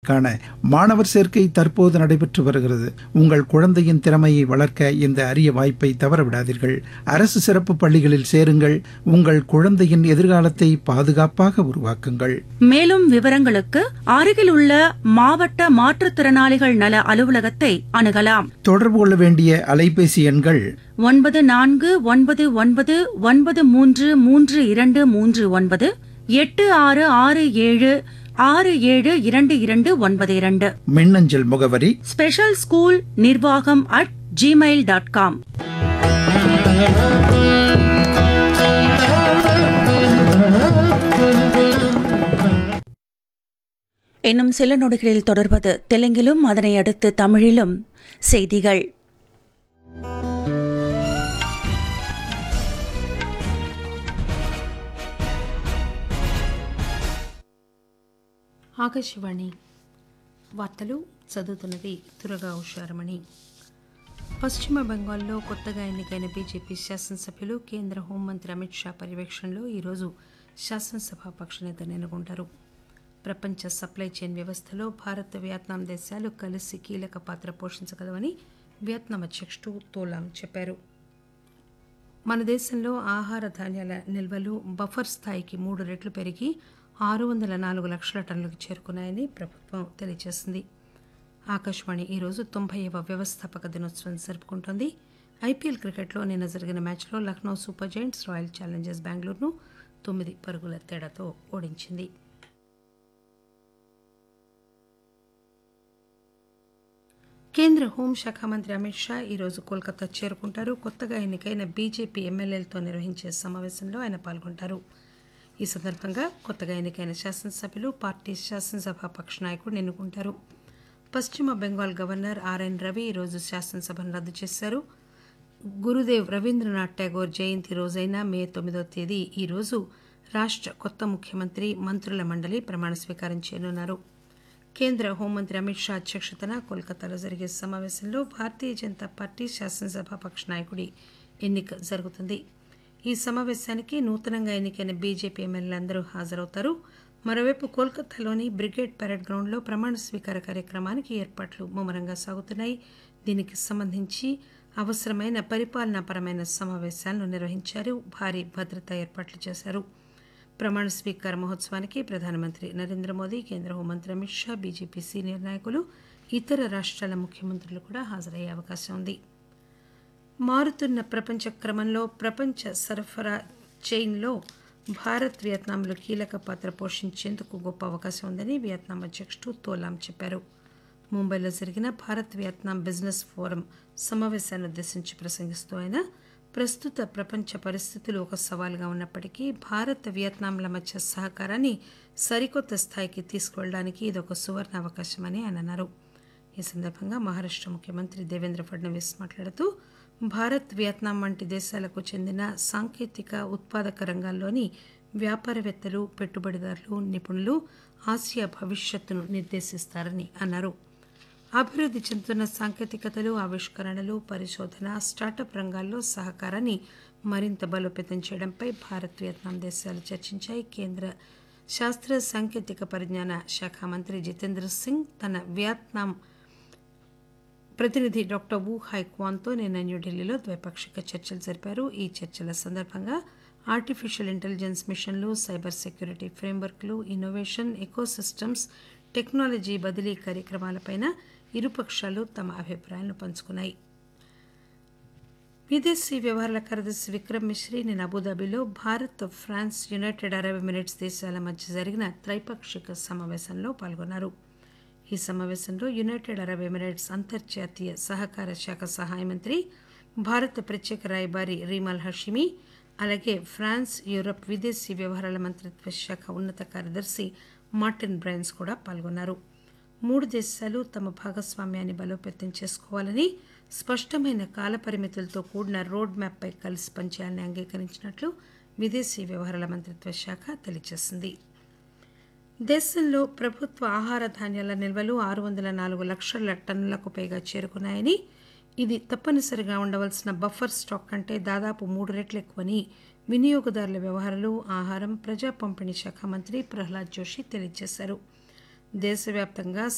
படிப்புகளுக்கான மாணவர் சேர்க்கை தற்போது நடைபெற்று வருகிறது உங்கள் குழந்தையின் திறமையை வளர்க்க இந்த அரிய வாய்ப்பை தவறவிடாதீர்கள் அரசு சிறப்பு பள்ளிகளில் சேருங்கள் உங்கள் குழந்தையின் எதிர்காலத்தை பாதுகாப்பாக உருவாக்குங்கள் மேலும் விவரங்களுக்கு அருகில் உள்ள மாவட்ட மாற்றுத்திறனாளிகள் நல அலுவலகத்தை அணுகலாம் தொடர்பு கொள்ள வேண்டிய அலைபேசி எண்கள் ஒன்பது நான்கு ஒன்பது ஒன்பது ஒன்பது மூன்று மூன்று இரண்டு மூன்று ஒன்பது எட்டு ஆறு ஆறு ஏழு ஆறு ஏழு இரண்டு இரண்டு ஒன்பது இரண்டு மின்னஞ்சல் முகவரி ஸ்பெஷல் ஸ்கூல் நிர்வாகம் அட் ஜிமெயில் டாட் காம் இன்னும் சில நொடிகளில் தொடர்வது தெலுங்கிலும் அதனை அடுத்து தமிழிலும் செய்திகள் ఆకాశవాణి వార్తలు చదువుతున్నది దురగా ఉషారమణి పశ్చిమ బెంగాల్లో కొత్తగా ఎన్నికైన బీజేపీ శాసనసభ్యులు కేంద్ర హోంమంత్రి అమిత్ షా పర్యవేక్షణలో ఈరోజు శాసనసభ పక్షనేతను ఎన్నుకుంటారు ప్రపంచ సప్లై చైన్ వ్యవస్థలో భారత్ వియత్నాం దేశాలు కలిసి కీలక పాత్ర పోషించగలవని వియత్నాం అధ్యక్షుడు తోలాం చెప్పారు మన దేశంలో ఆహార ధాన్యాల నిల్వలు బఫర్ స్థాయికి మూడు రెట్లు పెరిగి ఆరు వందల నాలుగు లక్షల టన్నులకు చేరుకున్నాయని ప్రభుత్వం తెలియజేసింది ఆకాశవాణి ఈరోజు తొంభైవ వ్యవస్థాపక దినోత్సవం జరుపుకుంటోంది ఐపీఎల్ క్రికెట్లో నిన్న జరిగిన మ్యాచ్లో Lucknow Super Giants Royal Challengers బెంగళూరును తొమ్మిది పరుగుల తేడాతో ఓడించింది కేంద్ర హోంశాఖ మంత్రి అమిత్ షా ఈరోజు కోల్కతా చేరుకుంటారు కొత్తగా ఎన్నికైన బీజేపీ ఎమ్మెల్యేలతో నిర్వహించే సమావేశంలో ఆయన పాల్గొంటారు ఈ సందర్భంగా కొత్తగా ఎన్నికైన శాసనసభ్యులు పార్టీ శాసనసభ పక్ష నాయకుడు ఎన్నుకుంటారు పశ్చిమ బెంగాల్ గవర్నర్ ఆర్ఎన్ రవి ఈరోజు శాసనసభను రద్దు చేశారు గురుదేవ్ రవీంద్రనాథ్ ఠాగూర్ జయంతి రోజైన మే తొమ్మిదో తేదీ ఈ రోజు రాష్ట్ర కొత్త ముఖ్యమంత్రి మంత్రుల మండలి ప్రమాణ స్వీకారం చేయనున్నారు కేంద్ర హోంమంత్రి అమిత్ షా అధ్యక్షతన కోల్కతాలో జరిగే సమావేశంలో భారతీయ జనతా పార్టీ శాసనసభ పక్ష నాయకుడి ఎన్నిక జరుగుతుంది ఈ సమావేశానికి నూతనంగా ఎన్నికైన బీజేపీ ఎమ్మెల్యేలందరూ హాజరవుతారు మరోవైపు కోల్కతాలోని బ్రిగేడ్ పెరేడ్ గ్రౌండ్లో ప్రమాణ స్వీకార కార్యక్రమానికి ఏర్పాట్లు ముమ్మరంగా సాగుతున్నాయి దీనికి సంబంధించి అవసరమైన పరిపాలనాపరమైన సమావేశాలను నిర్వహించారు భారీ భద్రతా ఏర్పాట్లు చేశారు ప్రమాణ స్వీకార మహోత్సవానికి ప్రధానమంత్రి నరేంద్ర మోదీ కేంద్ర హోంమంత్రి అమిత్ షా బీజేపీ సీనియర్ నాయకులు ఇతర రాష్ట్రాల ముఖ్యమంత్రులు కూడా హాజరయ్యే అవకాశం ఉంది మారుతున్న ప్రపంచ క్రమంలో ప్రపంచ సరఫరా చైన్లో భారత్ వియత్నాంలు కీలక పాత్ర పోషించేందుకు గొప్ప అవకాశం ఉందని వియత్నాం అధ్యక్షుడు తోలాం చెప్పారు ముంబైలో జరిగిన భారత్ వియత్నాం బిజినెస్ ఫోరం సమావేశాన్ని ఉద్దేశించి ప్రసంగిస్తూ ఆయన ప్రస్తుత ప్రపంచ పరిస్థితులు ఒక సవాలుగా ఉన్నప్పటికీ భారత్ వియత్నాంల మధ్య సహకారాన్ని సరికొత్త స్థాయికి తీసుకువెళ్ళడానికి ఇది ఒక సువర్ణ అవకాశమని ఆయన అన్నారు ఈ సందర్భంగా మహారాష్ట్ర ముఖ్యమంత్రి దేవేంద్ర ఫడ్నవీస్ మాట్లాడుతూ భారత్ వియత్నాం వంటి దేశాలకు చెందిన సాంకేతిక ఉత్పాదక రంగాల్లోని వ్యాపారవేత్తలు పెట్టుబడిదారులు నిపుణులు ఆసియా భవిష్యత్తును నిర్దేశిస్తారని అన్నారు అభివృద్ధి చెందుతున్న సాంకేతికతలు ఆవిష్కరణలు పరిశోధన స్టార్టప్ రంగాల్లో సహకారాన్ని మరింత బలోపేతం చేయడంపై భారత్ వియత్నాం దేశాలు చర్చించాయి కేంద్ర శాస్త్ర సాంకేతిక పరిజ్ఞాన శాఖ మంత్రి జితేంద్ర సింగ్ తన వియత్నాం ప్రతినిధి డాక్టర్ వు హైక్వాన్తో నిన్న న్యూఢిల్లీలో ద్వైపాక్షిక చర్చలు జరిపారు ఈ చర్చల సందర్భంగా ఆర్టిఫిషియల్ ఇంటెలిజెన్స్ మిషన్లు సైబర్ సెక్యూరిటీ ఫ్రేమ్వర్క్లు ఇన్నోవేషన్ ఎకోసిస్టమ్స్ టెక్నాలజీ బదిలీ కార్యక్రమాలపైన ఇరుపక్షాలు తమ అభిప్రాయాలను పంచుకున్నాయి విదేశీ వ్యవహారాల కార్యదర్శి విక్రమ్ మిశ్రీ నిన్న అబుదాబిలో Bharat France United Arab Emirates దేశాల మధ్య జరిగిన త్రైపాక్షిక సమావేశంలో పాల్గొన్నారు ఈ సమావేశంలో యునైటెడ్ అరబ్ ఎమిరేట్స్ అంతర్జాతీయ సహకార శాఖ సహాయ మంత్రి భారత ప్రత్యేక రాయబారి రీమాల్ హషిమి అలాగే ఫ్రాన్స్ యూరప్ విదేశీ వ్యవహారాల మంత్రిత్వ శాఖ ఉన్నత కార్యదర్శి మార్టిన్ బ్రైన్స్ కూడా పాల్గొన్నారు మూడు దేశాలు తమ భాగస్వామ్యాన్ని బలోపేతం చేసుకోవాలని స్పష్టమైన కాలపరిమితులతో కూడిన రోడ్ మ్యాప్పై కలిసి పనిచేయాలని అంగీకరించినట్లు విదేశీ వ్యవహారాల మంత్రిత్వ శాఖ తెలియజేసింది దేశంలో ప్రభుత్వ ఆహార ధాన్యాల నిల్వలు ఆరు వందల నాలుగు లక్షల టన్నులకు పైగా చేరుకున్నాయని ఇది తప్పనిసరిగా ఉండవలసిన బఫర్ స్టాక్ కంటే దాదాపు మూడు రెట్లు ఎక్కువని వినియోగదారుల వ్యవహారాలు ఆహారం ప్రజా పంపిణీ శాఖ మంత్రి ప్రహ్లాద్ జోషి తెలియజేశారు దేశవ్యాప్తంగా